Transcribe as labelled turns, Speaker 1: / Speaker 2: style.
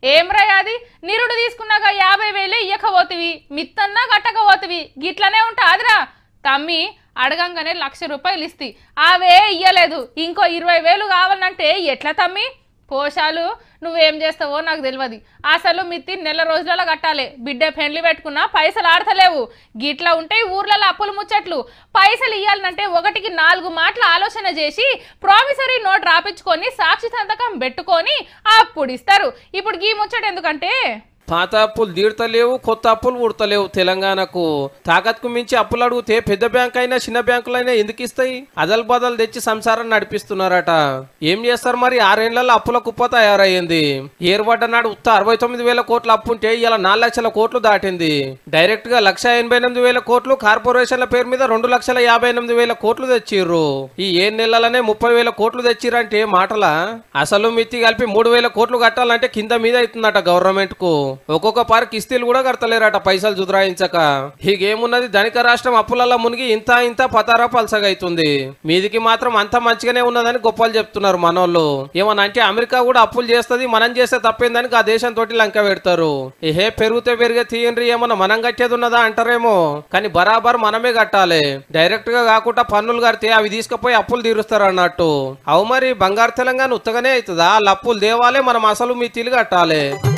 Speaker 1: ఏం అది నిరుడు తీసుకున్నాక యాభై వేలు ఇయ్యకపోతివి మిత్తన్నా కట్టకపోతివి గిట్లనే ఉంటాదిరా తమ్మి అడగంగానే లక్ష రూపాయలు ఇస్తి అవే ఇయ్యలేదు ఇంకో ఇరవై వేలు కావాలంటే ఎట్లా తమ్మి పోషాలు నువ్వేం చేస్తావో నాకు తెలియదు అసలు మిత్తి నెల రోజులలో కట్టాలి బిడ్డ పెండ్లి పెట్టుకున్నా పైసలు ఆడతలేవు గిట్లా ఉంటే ఊర్లలో అప్పులు ముచ్చట్లు పైసలు ఇవ్వాలంటే ఒకటికి నాలుగు మాటలు ఆలోచన చేసి ప్రామిసరీ నోట్ రాపించుకొని సాక్షి సంతకం పెట్టుకొని అప్పుడు ఇస్తారు ఇప్పుడు గీ ముచ్చట ఎందుకంటే
Speaker 2: పాత అప్పులు తీడతలేవు కొత్త అప్పులు ఉడతలేవు తెలంగాణకు తాకత్కు మించి అప్పులు అడిగితే పెద్ద బ్యాంక్ అయినా చిన్న బ్యాంకులైనా ఎందుకు ఇస్తాయి అదల్ బదలు తెచ్చి సంసారం నడిపిస్తున్నారట ఏం చేస్తారు మరి ఆరేళ్లలో అప్పుల కుప్ప తయారయ్యింది ఏర్పడ్డ నాడు ఉత్త అరవై తొమ్మిది వేల కోట్ల అప్పు ఉంటే ఇలా నాలుగు లక్షల కోట్లు దాటింది డైరెక్ట్ గా లక్ష ఎనభై ఎనిమిది వేల కోట్లు కార్పొరేషన్ల పేరు మీద రెండు లక్షల యాభై ఎనిమిది వేల కోట్లు తెచ్చిర్రు ఈ ఏ నెలలనే ముప్పై వేల కోట్లు తెచ్చిరంటే మాటల అసలు మిత్తి కలిపి మూడు వేల కోట్లు కట్టాలంటే కింద మీద అవుతుందట గవర్నమెంట్ కు ఒక్కొక్క పార్క్ కిస్తీలు కూడా కడతలేరట పైసలు జుద్రాయించక హీగేమున్నది ధనిక రాష్ట్రం అప్పులలో మునిగి ఇంత ఇంత పతారా పలసగా అవుతుంది మీదికి మాత్రం అంత మంచిగానే ఉన్నదని గొప్పలు చెప్తున్నారు మనోళ్ళు ఏమన్నా అంటే అమెరికా కూడా అప్పులు చేస్తుంది మనం చేస్తే తప్పేందని ఆ దేశం తోటి లంక పెడతారు ఏహే పెరిగితే పెరిగే తీయండ్రి ఏమన్నా మనం కట్టేది ఉన్నదా అంటారేమో కానీ బరాబర్ మనమే కట్టాలి డైరెక్ట్ గా కాకుండా పన్నులు కడితే అవి తీసుకుపోయి అప్పులు తీరుస్తారు అన్నట్టు అవు మరి బంగారు తెలంగాణ ఉత్తగానే అవుతుందా వాళ్ళ అప్పులు దేవాలే మనం అసలు మీ తిరిగి కట్టాలి